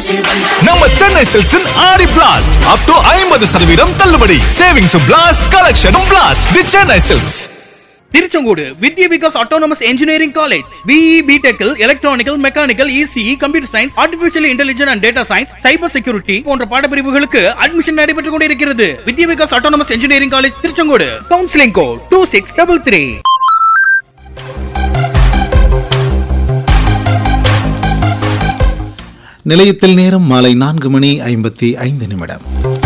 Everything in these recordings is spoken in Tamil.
நம்ம சென்னை சில்க்ஸின் ஆடி பிளாஸ்ட் அப் டு ஐம்பது சதவீதம் தள்ளுபடி சேவிங்ஸும் பிளாஸ்ட் கலெக்ஷனும் blast the Chennai silks Tiruchengode Vidya Vikas autonomous engineering college BE பிடெக்கில் electrical mechanical ECE computer science artificial intelligence and data science cyber security போன்ற பாடப்பிரிவுகளுக்கு அட்மிஷன் நடைபெற்றுக் கொண்டிருக்கிறது Vidya Vikas autonomous engineering college Tiruchengode counselling code two six double three நிலையத்தில் நேரம் மாலை நான்கு மணி ஐம்பத்தி ஐந்து நிமிடம்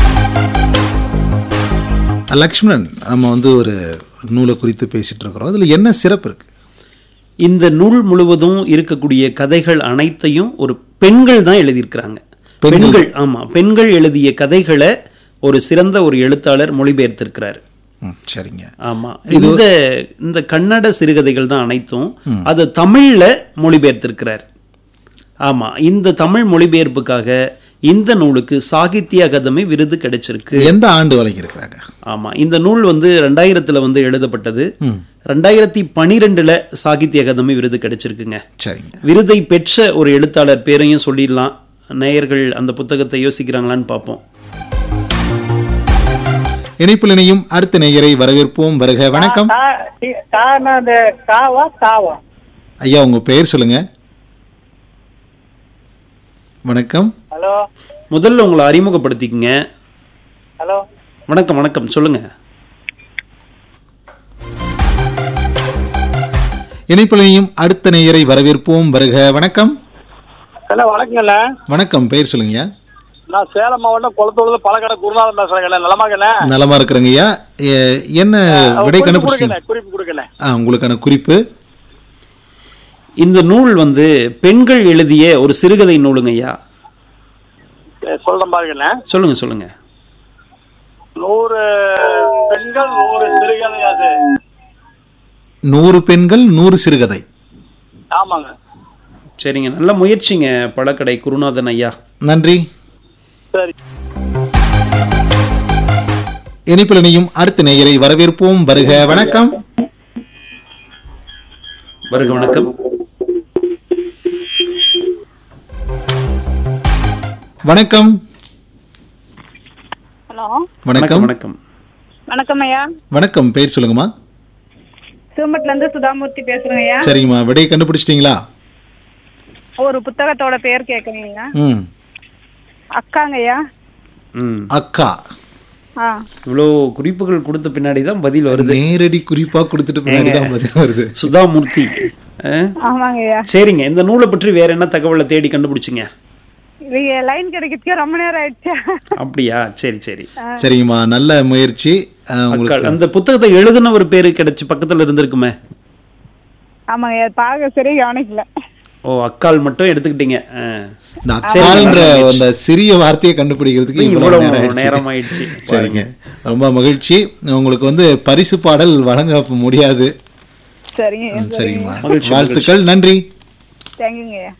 லக்ஷ்மணன் நம்ம வந்து ஒரு நூலை குறித்து பேசிட்டு இருக்கிறோம் அதுல என்ன சிறப்பு இருக்கு இந்த நூல் முழுவதும் இருக்கக்கூடிய கதைகள் அனைத்தையும் ஒரு பெண்கள் தான் எழுதியிருக்கிறாங்க பெண்கள். பெண்கள் ஆமா பெண்கள் எழுதிய கதைகளை ஒரு சிறந்த ஒரு எழுத்தாளர் மொழிபெயர்த்திருக்கிறார் ம், சரிங்க ஆமா இந்த இந்த கன்னட சிறுகதைகள் தான் அனைத்தும் அது தமிழ்ல மொழிபெயர்த்திருக்கிறார் ஆமா இந்த தமிழ் மொழிபெயர்ப்புக்காக இந்த நூலுக்கு சாகித்ய அகாதமி விருது கிடைச்சிருக்கு எந்த ஆண்டு வரைக்கும் இருக்கிறாங்க ஆமா இந்த நூல் வந்து ரெண்டாயிரத்துல வந்து எழுதப்பட்டது ரெண்டாயிரத்தி பனிரெண்டுல சாகித்ய அகாதமி விருது கிடைச்சிருக்குங்க சரிங்க விருதை பெற்ற ஒரு எழுத்தாளர் பேரையும் சொல்லிடலாம் நேயர்கள் அந்த புத்தகத்தை யோசிக்கிறாங்களான்னு பார்ப்போம் இணைப்பில் இணையும் அடுத்த நேயரை வரவேற்போம் வருக வணக்கம் கா- டி- கானா அந்த காவா காவா ஐயா உங்க பெயர் சொல்லுங்க வணக்கம் ஹலோ முதல்ல உங்களை அறிமுகப்படுத்திக்கங்க ஹலோ வணக்கம் வணக்கம் சொல்லுங்க இணைப்பில் இணையும் அடுத்த நேயரை வரவேற்போம் வருக வணக்கம் ஹலோ வணக்கங்கண்ணே வணக்கம் பெயர் சொல்லுங்கய்யா நான் சேலம் மாவட்டம் குளத்தூர்ல பழக்கடை குருநாதன் பேசுறேங்கண்ணே நலமாங்கண்ணே நலமா இருக்கிறேங்க ஐயா எ- என்ன விடை குறிப்பு கண்டுபிடிச்சீங்க கொடுக்கண்ணே குறிப்பு கொடுக்கண்ணே ஆ உங்களுக்கான குறிப்பு இந்த நூல் வந்து பெண்கள் எழுதிய ஒரு சிறுகதை நூலுங்க ஐயா சரி, சொல்றேன் பாருங்கண்ணே சொல்லுங்க சொல்லுங்க நூறு பெண்கள் நூறு சிறுகதை அது நூறு பெண்கள் நூறு சிறுகதை ஆமாங்க சரிங்க நல்ல முயற்சிங்க பழக்கடை குருநாதன் ஐயா நன்றி சரி இணைப்பில் இணையும் அடுத்த நேயரை வரவேற்போம் வருக வணக்கம் வருக வணக்கம் வணக்கம் ஹலோ வணக்கம் வணக்கம் வணக்கம் ஐயா வணக்கம் பெயர் சொல்லுங்கம்மா சிவம்பட்டுல இருந்து சுதாமூர்த்தி பேசுறேங்க ஐயா சரிங்கம்மா விடையை கண்டுபிடிச்சிட்டீங்களா ஒரு புத்தகத்தோட பேர் கேட்குறீங்க ம் அக்காங்க ஐயா ம் அக்கா ஆ இவ்வளோ குறிப்புகள் கொடுத்த பின்னாடி தான் பதில் வருது நேரடி குறிப்பா கொடுத்துட்டு பின்னாடி தான் பதில் வருது சுதாமூர்த்தி ஆ? ஆமாங்க ஐயா சரிங்க இந்த நூலை பற்றி வேற என்ன தகவலை தேடி கண்டுபிடிச்சிங்க நீங்க லைன் கிடைக்கிறதுக்கே ரொம்ப நேரம் ஆயிடுச்சு அப்படியா சரி சரி சரிங்கம்மா நல்ல முயற்சி ஆ, உங்களுக்கு அக்காள், அந்த புத்தகத்தை எழுதினவர் பேரு கிடைச்சு பக்கத்துல இருந்திருக்குமே ஆமாங்க ஐயா பார்க்க சரி கவனிக்கல ஓ அக்கால் மட்டும் எடுத்துக்கிட்டீங்க ஆ. இந்த அக்கான்ற அந்த சிறிய வார்த்தையை கண்டுபிடிக்கிறதுக்கு இவ்வளவு இவ்வளவு நேரம் ஆயிடுச்சு. நேரம் ஆயிடுச்சு சரிங்க ரொம்ப மகிழ்ச்சி உங்களுக்கு வந்து பரிசு பாடல் வழங்க முடியாது சரிங்க ஐயா ம், சரிங்கம்மா மகிழ்ச்சி, வாழ்த்துக்கள் நன்றி தேங்க்யூங்க ஐயா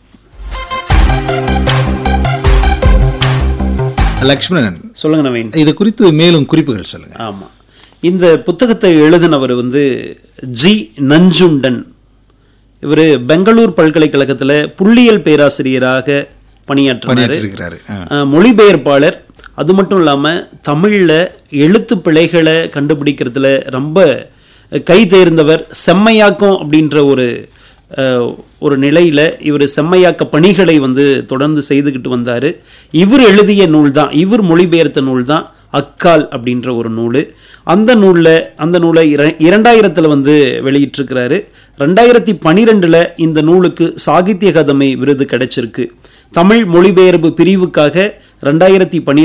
லக்ஷ்மணன் சொல்லுங்க நவீன் இது குறித்து மேலும் குறிப்புகள் சொல்லுங்க ஆமா இந்த புத்தகத்தை எழுதினவர் வந்து ஜி நஞ்சுண்டன் இவர் பெங்களூர் பல்கலைக்கழகத்துல புள்ளியியல் பேராசிரியராக பணியாற்றினார் பணியாற்றிருக்கிறாரு ஆ. அஹ், மொழிபெயர்ப்பாளர் அது மட்டும் இல்லாம தமிழ்ல எழுத்து பிழைகளை கண்டுபிடிக்கிறதுல ரொம்ப கை தேர்ந்தவர் செம்மையாக்கம் அப்படின்ற ஒரு அஹ், ஒரு நிலையில இவர் செம்மையாக்க பணிகளை வந்து தொடர்ந்து செய்துக்கிட்டு வந்தாரு இவர் எழுதிய நூல் தான் இவர் மொழிபெயர்த்த நூல் தான் அக்கால் அப்படின்ற ஒரு நூல் அந்த நூலில் அந்த நூலை இர- இரண்டாயிரத்துல வந்து வெளியிட்டிருக்கிறாரு ரெண்டாயிரத்தி பனிரெண்டுல இந்த நூலுக்கு சாகித்ய அகாதமி விருது கிடைச்சிருக்கு தமிழ் மொழிபெயர்ப்பு பிரிவுக்காக ரெண்டாயிரத்தி பனி